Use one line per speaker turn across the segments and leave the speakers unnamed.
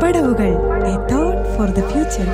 പടവുകൾ a thought for the future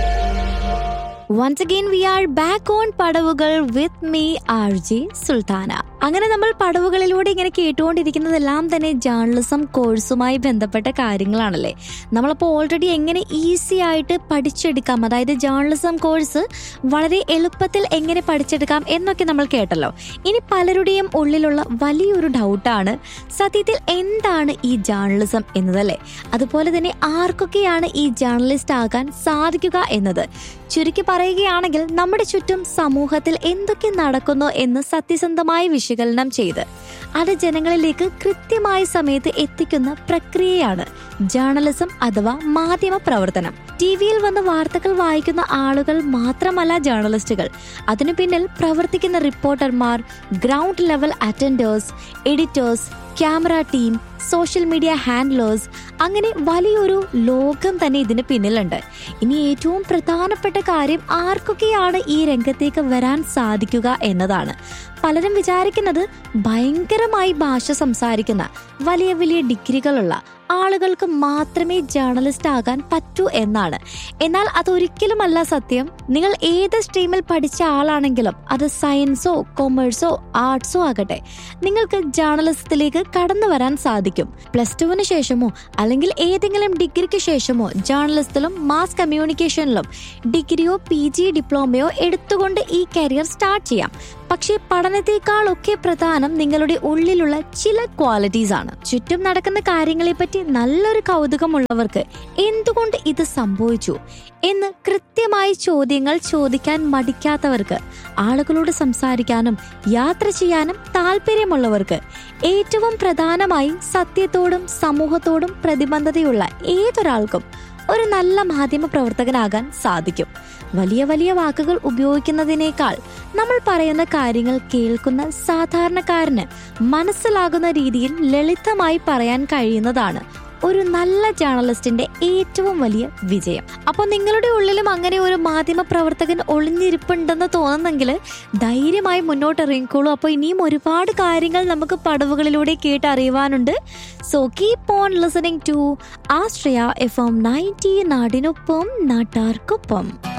once again we are back on Padavukal with me R J Sultana അങ്ങനെ നമ്മൾ പടവുകളിലൂടെ ഇങ്ങനെ കേട്ടുകൊണ്ടിരിക്കുന്നതെല്ലാം തന്നെ ജേർണലിസം കോഴ്സുമായി ബന്ധപ്പെട്ട കാര്യങ്ങളാണല്ലേ നമ്മളപ്പോൾ ഓൾറെഡി എങ്ങനെ ഈസി ആയിട്ട് പഠിച്ചെടുക്കാം അതായത് ജേർണലിസം കോഴ്സ് വളരെ എളുപ്പത്തിൽ എങ്ങനെ പഠിച്ചെടുക്കാം എന്നൊക്കെ നമ്മൾ കേട്ടല്ലോ ഇനി പലരുടെയും ഉള്ളിലുള്ള വലിയൊരു ഡൗട്ടാണ് സത്യത്തിൽ എന്താണ് ഈ ജേർണലിസം എന്നതല്ലേ അതുപോലെ തന്നെ ആർക്കൊക്കെയാണ് ഈ ജേർണലിസ്റ്റ് ആകാൻ സാധിക്കുക എന്നത് ചുരുക്കി പറയുകയാണെങ്കിൽ നമ്മുടെ ചുറ്റും സമൂഹത്തിൽ എന്തൊക്കെ നടക്കുന്നു എന്ന് സത്യസന്ധമായി വിശകലനം ചെയ്ത് അത് ജനങ്ങളിലേക്ക് കൃത്യമായ സമയത്ത് എത്തിക്കുന്ന പ്രക്രിയയാണ് ജേർണലിസം അഥവാ മാധ്യമ പ്രവർത്തനം ടി വിയിൽ വന്ന് വാർത്തകൾ വായിക്കുന്ന ആളുകൾ മാത്രമല്ല ജേർണലിസ്റ്റുകൾ അതിനു പിന്നിൽ പ്രവർത്തിക്കുന്ന റിപ്പോർട്ടർമാർ ground level attenders editors camera team social media handlers അങ്ങനെ വലിയൊരു ലോകം തന്നെ ഇതിന് പിന്നിലുണ്ട് ഇനി ഏറ്റവും പ്രധാനപ്പെട്ട കാര്യം ആർക്കൊക്കെയാണ് ഈ രംഗത്തേക്ക് വരാൻ സാധിക്കുക എന്നതാണ് പലരും വിചാരിക്കുന്നത് ഭയങ്കരമായി ഭാഷ സംസാരിക്കുന്ന വലിയ വലിയ ഡിഗ്രികളുള്ള ആളുകൾക്ക് മാത്രമേ ജേർണലിസ്റ്റ് ആകാൻ പറ്റൂ എന്നാണ് എന്നാൽ അതൊരിക്കലുമല്ല സത്യം നിങ്ങൾ ഏത് സ്ട്രീമിൽ പഠിച്ച ആളാണെങ്കിലും അത് സയൻസോ കൊമേഴ്സോ ആർട്സോ ആകട്ടെ നിങ്ങൾക്ക് ജേർണലിസത്തിലേക്ക് കടന്നു വരാൻ സാധിക്കും പ്ലസ് ടുവിന് ശേഷമോ അല്ലെങ്കിൽ ഏതെങ്കിലും ഡിഗ്രിക്ക് ശേഷമോ ജേർണലിസത്തിലും മാസ് കമ്മ്യൂണിക്കേഷനിലും ഡിഗ്രിയോ പി ജി ഡിപ്ലോമയോ എടുത്തുകൊണ്ട് ഈ കരിയർ സ്റ്റാർട്ട് ചെയ്യാം പക്ഷേ പഠനത്തെക്കാളൊക്കെ പ്രധാനം നിങ്ങളുടെ ഉള്ളിലുള്ള ചില ക്വാളിറ്റീസ് ആണ് ചുറ്റും നടക്കുന്ന കാര്യങ്ങളെ പറ്റി നല്ലൊരു കൗതുകമുള്ളവർക്ക് എന്തുകൊണ്ട് ഇത് സംഭവിച്ചു എന്ന് കൃത്യമായി ചോദ്യങ്ങൾ ചോദിക്കാൻ മടിക്കാത്തവർക്ക് ആളുകളോട് സംസാരിക്കാനും യാത്ര ചെയ്യാനും താല്പര്യമുള്ളവർക്ക് ഏറ്റവും പ്രധാനമായി സത്യത്തോടും സമൂഹത്തോടും പ്രതിബദ്ധതയുള്ള ഏതൊരാൾക്കും ഒരു നല്ല മാധ്യമ പ്രവർത്തകനാകാൻ സാധിക്കും വലിയ വലിയ വാക്കുകൾ ഉപയോഗിക്കുന്നതിനേക്കാൾ നമ്മൾ പറയുന്ന കാര്യങ്ങൾ കേൾക്കുന്ന സാധാരണക്കാരന് മനസ്സിലാകുന്ന രീതിയിൽ ലളിതമായി പറയാൻ കഴിയുന്നതാണ് ഒരു നല്ല ജേർണലിസ്റ്റിന്റെ ഏറ്റവും വലിയ വിജയം അപ്പോൾ നിങ്ങളുടെ ഉള്ളിലും അങ്ങനെ ഒരു മാധ്യമ പ്രവർത്തകൻ ഒളിഞ്ഞിരിപ്പുണ്ടെന്ന് തോന്നുന്നെങ്കിൽ ധൈര്യമായി മുന്നോട്ട് ഇറങ്ങിക്കോളൂ അപ്പോൾ ഇനിയും ഒരുപാട് കാര്യങ്ങൾ നമുക്ക് പടവുകളിലൂടെ കേട്ടറിയുവാനുണ്ട് so keep on listening to Ashraya F M ninety നാടിനൊപ്പം നാട്ടാർക്കൊപ്പം